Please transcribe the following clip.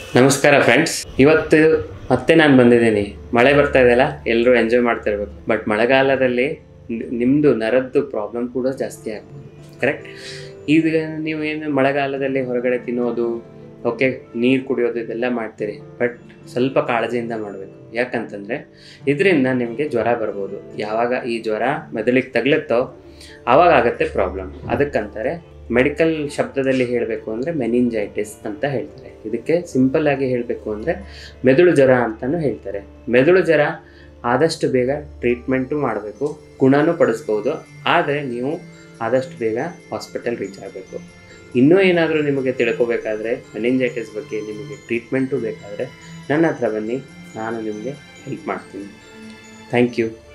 ನಮಸ್ಕಾರ ಫ್ರೆಂಡ್ಸ್ ಇವತ್ತು ಮತ್ತೆ ನಾನು ಬಂದಿದ್ದೀನಿ ಮಳೆ ಬರ್ತಾ ಇದೆಯಲ್ಲ ಎಲ್ಲರೂ ಎಂಜಾಯ್ ಮಾಡ್ತಿರ್ಬೇಕು ಬಟ್ ಮಳೆಗಾಲದಲ್ಲಿ ನಿ- ನಿಮ್ದು ನರದ್ದು ಪ್ರಾಬ್ಲಮ್ ಕೂಡ ಜಾಸ್ತಿ ಆಗ್ಬೋದು ಕರೆಕ್ಟ್ ಈಗ ನೀವು ಏನು ಮಳೆಗಾಲದಲ್ಲಿ ಹೊರಗಡೆ ತಿನ್ನೋದು ಓಕೆ ನೀರು ಕುಡಿಯೋದು ಇದೆಲ್ಲ ಮಾಡ್ತೀರಿ ಬಟ್ ಸ್ವಲ್ಪ ಕಾಳಜಿಯಿಂದ ಮಾಡಬೇಕು ಯಾಕಂತಂದರೆ ಇದರಿಂದ ನಿಮಗೆ ಜ್ವರ ಬರ್ಬೋದು ಯಾವಾಗ ಈ ಜ್ವರ ಮೆದುಳಿಗೆ ತಗ್ಲತ್ತೋ ಆವಾಗ ಆಗುತ್ತೆ ಪ್ರಾಬ್ಲಮ್ ಅದಕ್ಕಂತಾರೆ ಮೆಡಿಕಲ್ ಶಬ್ದದಲ್ಲಿ ಹೇಳಬೇಕು ಅಂದರೆ ಮೆನಿಂಜೈಟಿಸ್ ಅಂತ ಹೇಳ್ತಾರೆ ಇದಕ್ಕೆ ಸಿಂಪಲ್ ಆಗಿ ಹೇಳಬೇಕು ಅಂದರೆ ಮೆದುಳು ಜ್ವರ ಅಂತಲೂ ಹೇಳ್ತಾರೆ ಮೆದುಳು ಜ್ವರ ಆದಷ್ಟು ಬೇಗ ಟ್ರೀಟ್ಮೆಂಟು ಮಾಡಬೇಕು ಗುಣನೂ ಪಡಿಸ್ಬೋದು ಆದರೆ ನೀವು ಆದಷ್ಟು ಬೇಗ ಹಾಸ್ಪಿಟಲ್ ರೀಚ್ ಆಗಬೇಕು ಇನ್ನೂ ಏನಾದರೂ ನಿಮಗೆ ತಿಳ್ಕೊಬೇಕಾದ್ರೆ ಮೆನಿಂಜೈಟಿಸ್ ಬಗ್ಗೆ ನಿಮಗೆ ಟ್ರೀಟ್ಮೆಂಟು ಬೇಕಾದರೆ ನನ್ನ ಹತ್ರ ಬನ್ನಿ ನಾನು ನಿಮಗೆ ಹೆಲ್ಪ್ ಮಾಡ್ತೀನಿ ಥ್ಯಾಂಕ್ ಯು